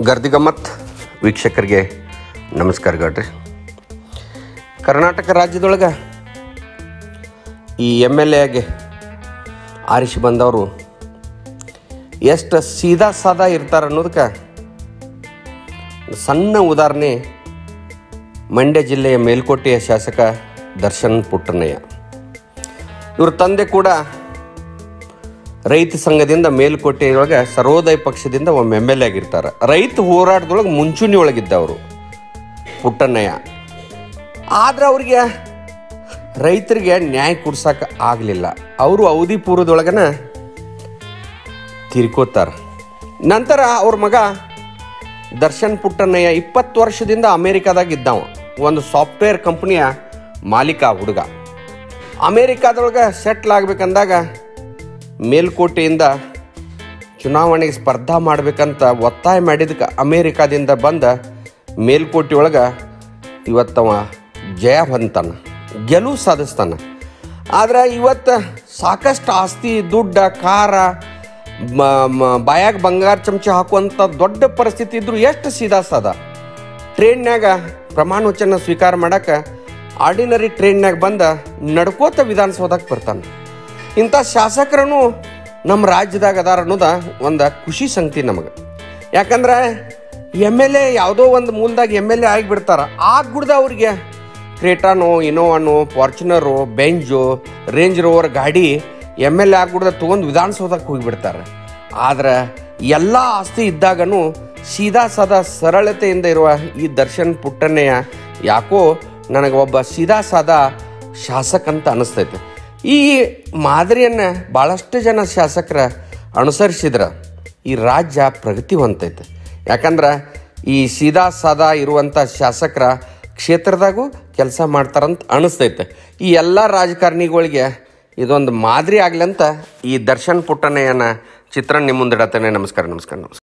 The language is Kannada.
ಗರ್ದಿಗಮ್ಮತ್ ವೀಕ್ಷಕರಿಗೆ ನಮಸ್ಕಾರಗಳ್ರಿ ಕರ್ನಾಟಕ ರಾಜ್ಯದೊಳಗೆ ಈ ಎಮ್ ಎಲ್ ಎಗೆ ಆರಿಸಿ ಬಂದವರು ಎಷ್ಟು ಸೀದಾ ಸಾದಾ ಇರ್ತಾರೆ ಅನ್ನೋದಕ್ಕೆ ಸಣ್ಣ ಉದಾಹರಣೆ ಮಂಡ್ಯ ಜಿಲ್ಲೆಯ ಮೇಲ್ಕೋಟೆಯ ಶಾಸಕ ದರ್ಶನ್ ಪುಟ್ಟಣ್ಣಯ್ಯ ಇವ್ರ ತಂದೆ ಕೂಡ ರೈತ ಸಂಘದಿಂದ ಮೇಲ್ಕೋಟೆಯೊಳಗೆ ಸರ್ವೋದಯ ಪಕ್ಷದಿಂದ ಒಮ್ಮೆ ಎಮ್ ಎಲ್ ಎ ಆಗಿರ್ತಾರೆ ರೈತ ಹೋರಾಟದೊಳಗೆ ಮುಂಚೂಣಿ ಒಳಗಿದ್ದವರು ಪುಟ್ಟಣ್ಣಯ್ಯ ಆದ್ರೆ ಅವ್ರಿಗೆ ರೈತರಿಗೆ ನ್ಯಾಯ ಕೊಡ್ಸಕ್ಕೆ ಆಗಲಿಲ್ಲ ಅವರು ಅವಧಿ ಪೂರ್ವದೊಳಗನ ತೀರ್ಕೋತಾರೆ ನಂತರ ಅವ್ರ ಮಗ ದರ್ಶನ್ ಪುಟ್ಟಣ್ಣಯ್ಯ ಇಪ್ಪತ್ತು ವರ್ಷದಿಂದ ಅಮೇರಿಕಾದಾಗ ಇದ್ದಾವ ಒಂದು ಸಾಫ್ಟ್ವೇರ್ ಕಂಪ್ನಿಯ ಮಾಲೀಕ ಆ ಹುಡುಗ ಅಮೇರಿಕಾದೊಳಗೆ ಸೆಟ್ಲ್ ಆಗ್ಬೇಕಂದಾಗ ಮೇಲ್ಕೋಟೆಯಿಂದ ಚುನಾವಣೆಗೆ ಸ್ಪರ್ಧಾ ಮಾಡ್ಬೇಕಂತ ಒತ್ತಾಯ ಮಾಡಿದಕ್ಕೆ ಅಮೇರಿಕಾದಿಂದ ಬಂದ ಮೇಲ್ಕೋಟೆ ಒಳಗೆ ಇವತ್ತವ ಜಯ ಹೊಂತಾನ ಗೆಲುವು ಸಾಧಿಸ್ತಾನ ಆದ್ರೆ ಇವತ್ತು ಸಾಕಷ್ಟು ಆಸ್ತಿ ದುಡ್ಡ ಕಾರ ಮ- ಮ- ಬಾಯಾಗ ಬಂಗಾರ ಚಮಚ ಹಾಕುವಂಥ ದೊಡ್ಡ ಪರಿಸ್ಥಿತಿ ಇದ್ರು ಎಷ್ಟು ಸೀದಾ ಸಾದ ಟ್ರೈನ್ಯಾಗ ಪ್ರಮಾಣ ವಚನ ಸ್ವೀಕಾರ ಮಾಡಕ್ಕೆ ಆರ್ಡಿನರಿ ಟ್ರೈನ್ಯಾಗ ಬಂದ ನಡ್ಕೋತ ವಿಧಾನಸೌಧಕ್ಕೆ ಬರ್ತಾನೆ ಇಂಥ ಶಾಸಕರನ್ನು ನಮ್ಮ ರಾಜ್ಯದಾಗ ಅದಾರ ಅನ್ನೋದ ಒಂದು ಖುಷಿ ಸಂಗತಿ ನಮಗೆ ಯಾಕಂದ್ರೆ ಎಮ್ ಎಲ್ ಎ ಯಾವುದೋ ಒಂದು ಮೂಲದಾಗ ಎಮ್ ಎಲ್ ಎ ಆಗಿಬಿಡ್ತಾರ ಆಗ್ಬಿಡ್ದ ಅವ್ರಿಗೆ ಕ್ರೇಟಾನೋ ಇನೋವಾನೋ ಫಾರ್ಚುನರು ಬೆಂಜು ರೇಂಜ್ ರೋವರ್ ಗಾಡಿ ಎಮ್ ಎಲ್ ಎ ಆಗ್ಬಿಡ್ದ ತೊಗೊಂಡು ವಿಧಾನಸೌಧಕ್ಕೆ ಹೋಗಿಬಿಡ್ತಾರೆ ಆದ್ರೆ ಎಲ್ಲ ಆಸ್ತಿ ಇದ್ದಾಗನು ಸೀದಾ ಸಾದಾ ಸರಳತೆಯಿಂದ ಇರುವ ಈ ದರ್ಶನ್ ಪುಟ್ಟಣ್ಣಯ್ಯ ಯಾಕೋ ನನಗೆ ಒಬ್ಬ ಸೀದಾ ಸಾದಾ ಶಾಸಕ ಅಂತ ಅನಿಸ್ತೈತೆ ಈ ಮಾದರಿಯನ್ನು ಭಾಳಷ್ಟು ಜನ ಶಾಸಕರ ಅನುಸರಿಸಿದ್ರೆ ಈ ರಾಜ್ಯ ಪ್ರಗತಿ ಹೊಂತೈತೆ ಯಾಕಂದ್ರೆ ಈ ಸೀದಾ ಸಾದಾ ಇರುವಂಥ ಶಾಸಕರ ಕ್ಷೇತ್ರದಾಗೂ ಕೆಲಸ ಮಾಡ್ತಾರಂತ ಅನಿಸ್ತೈತೆ ಈ ಎಲ್ಲ ರಾಜಕಾರಣಿಗಳಿಗೆ ಇದೊಂದು ಮಾದರಿ ಆಗ್ಲಿ ಅಂತ ಈ ದರ್ಶನ್ ಪುಟ್ಟಣ್ಣಯ್ಯನ ಚಿತ್ರ ನಿಮ್ಮ ಮುಂದಿಡತ್ತೇನೆ ನಮಸ್ಕಾರ ನಮಸ್ಕಾರ ನಮಸ್ಕಾರ